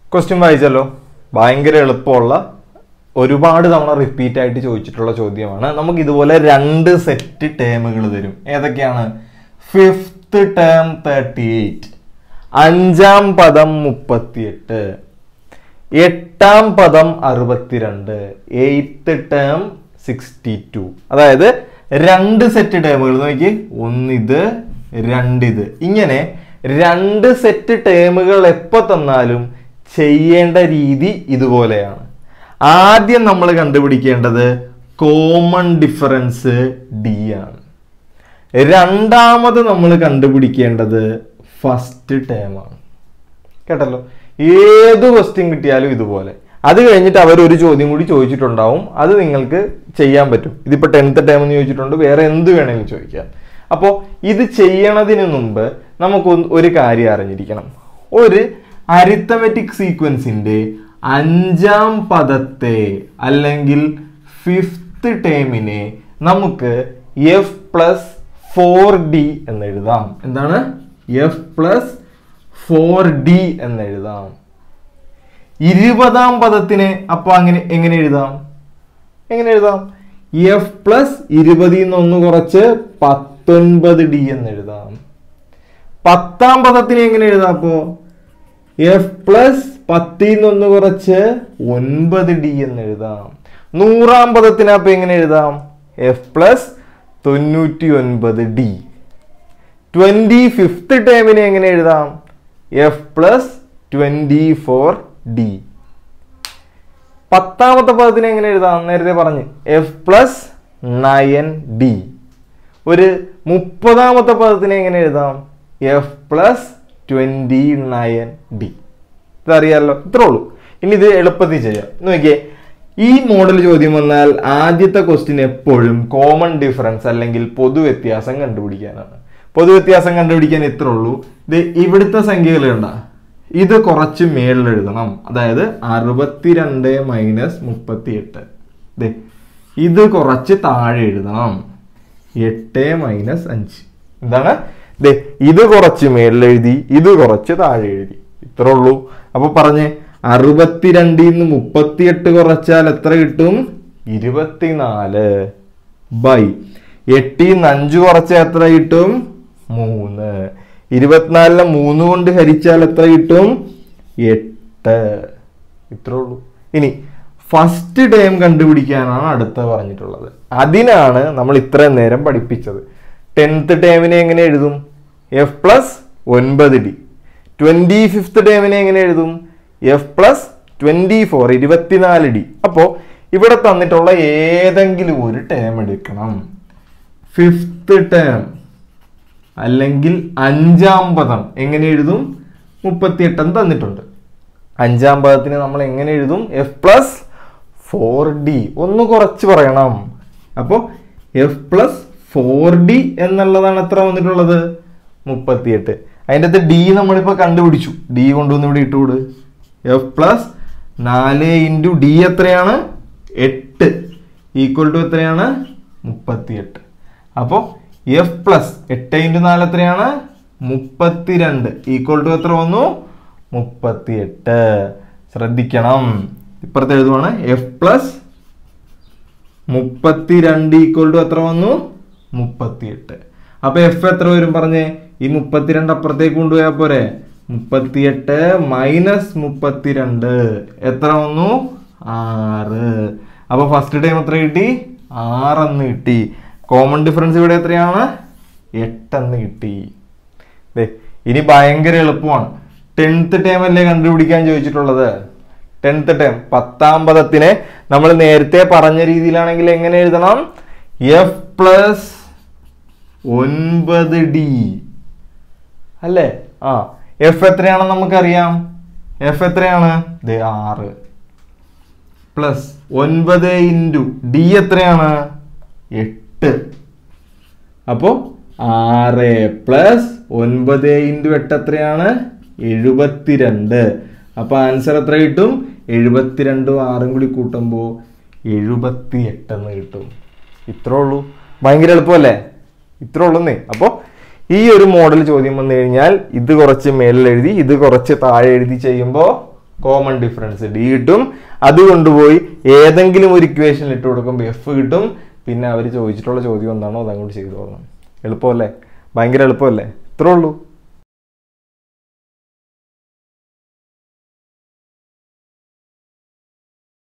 question വായിച്ചല്ലോ ഭയങ്കര എളുപ്പമുള്ള ഒരുപാട് തവണ റിപ്പീറ്റ് ആയിട്ട് ചോദിച്ചിട്ടുള്ള ചോദ്യമാണ് നമുക്ക് ഇതുപോലെ രണ്ട് സെറ്റ് ടേമുകൾ തരും ഏതൊക്കെയാണ് ഫിഫ്ത്ത് ടേം തേർട്ടി എയ്റ്റ് അഞ്ചാം പദം മുപ്പത്തിയെട്ട് എട്ടാം പദം അറുപത്തിരണ്ട് എയ്ത്ത് ടേം സിക്സ്റ്റി ടു അതായത് രണ്ട് സെറ്റ് ടേമുകൾ നോക്കി ഒന്നിത് രണ്ടിത് ഇങ്ങനെ രണ്ട് സെറ്റ് ടേമുകൾ എപ്പോൾ തന്നാലും ചെയ്യേണ്ട രീതി ഇതുപോലെയാണ് ആദ്യം നമ്മൾ കണ്ടുപിടിക്കേണ്ടത് കോമൺ ഡിഫറൻസ് ഡി ആണ് രണ്ടാമത് നമ്മൾ കണ്ടുപിടിക്കേണ്ടത് ഫസ്റ്റ് ടേം ആണ് കേട്ടല്ലോ ഏത് ക്വസ്റ്റ്യൻ കിട്ടിയാലും ഇതുപോലെ അത് കഴിഞ്ഞിട്ട് അവർ ഒരു ചോദ്യം കൂടി ചോദിച്ചിട്ടുണ്ടാവും അത് നിങ്ങൾക്ക് ചെയ്യാൻ പറ്റും ഇതിപ്പോൾ ടെൻത്ത് ടൈം എന്ന് ചോദിച്ചിട്ടുണ്ട് വേറെ എന്ത് വേണമെങ്കിലും ചോദിക്കാം അപ്പോൾ ഇത് ചെയ്യണതിന് മുമ്പ് നമുക്ക് ഒന്ന് ഒരു കാര്യം അറിഞ്ഞിരിക്കണം ഒരു അരിത്തമെറ്റിക് സീക്വൻസിന്റെ അഞ്ചാം പദത്തെ അല്ലെങ്കിൽ ഫിഫ്ത്ത് ടേമിനെ നമുക്ക് എഫ് പ്ലസ് ഫോർ ഡി എന്ന് എഴുതാം എന്താണ് എഫ് പ്ലസ് ഫോർ ഡി എന്ന് എഴുതാം ഇരുപതാം പദത്തിനെ അപ്പൊ അങ്ങനെ എങ്ങനെ എഴുതാം എങ്ങനെ എഴുതാം എഫ് പ്ലസ് ഇരുപതിൽ നിന്ന് ഒന്ന് കുറച്ച് പത്തൊൻപത് ഡി എന്ന് എഴുതാം പത്താം പദത്തിനെ എങ്ങനെ എഴുതാം അപ്പോ എഫ് പ്ലസ് പത്തിൽ നിന്ന് ഒന്ന് കുറച്ച് ഒൻപത് ഡി എന്ന് എഴുതാം നൂറാം പദത്തിന് അപ്പൊ എങ്ങനെ എഴുതാം എഫ് പ്ലസ് തൊണ്ണൂറ്റി ഒൻപത് ഡി ട്വന്റി ഫിഫ്ത്ത് ടേമിനെ എങ്ങനെ എഴുതാം F plus twenty four D പത്താമത്തെ പദത്തിനെ എങ്ങനെ എഴുതാം നേരത്തെ പറഞ്ഞ് എഫ് പ്ലസ് നയൻ ഡി ഒരു മുപ്പതാമത്തെ പദത്തിനെ എങ്ങനെ എഴുതാം F plus twenty nine D ഇതറിയാലോ ഇത്രേ ഉള്ളൂ ഇനി ഇത് എളുപ്പത്തിൽ ചെയ്യാം നോക്കിയേ ഈ മോഡൽ ചോദ്യം വന്നാൽ ആദ്യത്തെ ക്വസ്റ്റ്യൻ എപ്പോഴും കോമൺ ഡിഫറൻസ് അല്ലെങ്കിൽ പൊതുവ്യത്യാസം കണ്ടുപിടിക്കാനാണ് പൊതുവ്യത്യാസം കണ്ടുപിടിക്കാൻ ഇത്ര ഉള്ളൂ ഇത് ഇവിടുത്തെ സംഖ്യകൾ കണ്ട ഇത് കുറച്ച് മേളിൽ എഴുതണം അതായത് അറുപത്തിരണ്ട് മൈനസ് മുപ്പത്തി എട്ട് ദേ ഇത് കുറച്ച് താഴെ എഴുതണം എട്ട് മൈനസ് അഞ്ച് എന്താണ് ദേ ഇത് കുറച്ച് മേളിൽ എഴുതി ഇത് കുറച്ച് താഴെ എഴുതി ഇത്ര ഉള്ളൂ അപ്പൊ പറഞ്ഞേ അറുപത്തിരണ്ടിൽ നിന്ന് മുപ്പത്തിയെട്ട് കുറച്ചാൽ എത്ര കിട്ടും ഇരുപത്തിനാല് ബൈ എട്ടിൽ നിന്ന് അഞ്ച് കുറച്ചാൽ എത്ര കിട്ടും മൂന്ന് ഇരുപത്തിനാലിനെ മൂന്ന് കൊണ്ട് ഹരിച്ചാൽ എത്ര കിട്ടും എട്ട് ഇത്രേ ഉള്ളൂ ഇനി ഫസ്റ്റ് ടേം കണ്ടുപിടിക്കാനാണ് അടുത്ത പറഞ്ഞിട്ടുള്ളത് അതിനാണ് നമ്മൾ ഇത്രയും നേരം പഠിപ്പിച്ചത് ടെൻത്ത് ടേമിനെ എങ്ങനെ എഴുതും എഫ് പ്ലസ് ഒൻപത് ഡി ട്വന്റി ഫിഫ്ത്ത് ടേമിനെ എങ്ങനെ എഴുതും എഫ് പ്ലസ് ട്വന്റി ഫോർ ഇരുപത്തിനാല് ഡി അപ്പോൾ ഇവിടെ തന്നിട്ടുള്ള ഏതെങ്കിലും ഒരു ടേം എടുക്കണം ഫിഫ്ത്ത് ടേം അല്ലെങ്കിൽ അഞ്ചാം പദം എങ്ങനെ എഴുതും മുപ്പത്തിയെട്ടെന്ന് തന്നിട്ടുണ്ട് അഞ്ചാം പദത്തിന് നമ്മൾ എങ്ങനെ എഴുതും എഫ് പ്ലസ് ഫോർ ഡി ഒന്ന് കുറച്ച് പറയണം അപ്പോൾ എഫ് പ്ലസ് ഫോർ ഡി എന്നുള്ളതാണ് എത്ര വന്നിട്ടുള്ളത് മുപ്പത്തിയെട്ട് അതിൻ്റെ അകത്ത് ഡി നമ്മളിപ്പോൾ കണ്ടുപിടിച്ചു ഡി കൊണ്ടുവന്ന് ഇവിടെ ഇട്ടുകൂട് എഫ് പ്ലസ് നാല് ഇൻറ്റു ഡി എത്രയാണ് എട്ട് ഈക്വൽ ടു എത്രയാണ് മുപ്പത്തിയെട്ട് അപ്പോൾ എഫ് പ്ലസ് എട്ട് ഇൻറ്റു നാല് എത്രയാണ് മുപ്പത്തിരണ്ട് ഈക്വൽ ടു എത്ര വന്നു മുപ്പത്തിയെട്ട് ശ്രദ്ധിക്കണം ഇപ്പുറത്ത് എഴുതുവാണ് എഫ് പ്ലസ് മുപ്പത്തിരണ്ട് ഈക്വൽ ടു എത്ര വന്നു മുപ്പത്തിയെട്ട് അപ്പൊ എഫ് എത്ര വരും പറഞ്ഞേ ഈ മുപ്പത്തിരണ്ട് അപ്പുറത്തേക്ക് കൊണ്ടുപോയാൽ പോരെ മുപ്പത്തിയെട്ട് മൈനസ് മുപ്പത്തിരണ്ട് എത്ര വന്നു ആറ് അപ്പൊ ഫസ്റ്റ് ടൈം എത്ര കിട്ടി ആറെന്ന് കിട്ടി കോമൺ ഡിഫറൻസ് ഇവിടെ എത്രയാണ് എട്ടെന്ന് കിട്ടി ദേ ഇനി ഭയങ്കര എളുപ്പമാണ് ടെൻത്ത് ടേം അല്ലേ കണ്ടുപിടിക്കാൻ ചോദിച്ചിട്ടുള്ളത് ടെൻത്ത് ടേം പത്താം പദത്തിനെ നമ്മൾ നേരത്തെ പറഞ്ഞ രീതിയിലാണെങ്കിൽ എങ്ങനെ എഴുതണം എഫ് പ്ലസ് ഒൻപത് ഡി അല്ലേ ആ എഫ് എത്രയാണെന്ന് നമുക്കറിയാം എഫ് എത്രയാണ് ദേ ആറ് പ്ലസ് ഒൻപത് ഇൻറ്റു ഡി എത്രയാണ് എട്ട് അപ്പോൾ ആറ് പ്ലസ് ഒൻപത് ഇൻറ്റു എട്ട് എത്രയാണ് എഴുപത്തിരണ്ട് അപ്പോൾ ആൻസർ എത്ര കിട്ടും എഴുപത്തിരണ്ടും ആറും കൂടി കൂട്ടുമ്പോൾ എഴുപത്തി എട്ടെന്ന് കിട്ടും ഇത്രേ ഉള്ളൂ ഭയങ്കര എളുപ്പമല്ലേ ഇത്രേ ഉള്ളൂന്നേ അപ്പോൾ ഈ ഒരു മോഡൽ ചോദ്യം വന്നു കഴിഞ്ഞാൽ ഇത് കുറച്ച് മേളിൽ എഴുതി ഇത് കുറച്ച് താഴെ എഴുതി ചെയ്യുമ്പോൾ കോമൺ ഡിഫറൻസ് ഡി കിട്ടും അത് കൊണ്ടുപോയി ഏതെങ്കിലും ഒരു ഇക്വേഷനിൽ ഇട്ട് കൊടുക്കുമ്പോൾ എഫ് കിട്ടും പിന്നെ അവർ ചോദിച്ചിട്ടുള്ള ചോദ്യം എന്താണോ അതങ്ങോട്ട് ചെയ്തു തുടങ്ങും എളുപ്പമല്ലേ ഭയങ്കര എളുപ്പമല്ലേ ഇത്രേ ഉള്ളൂ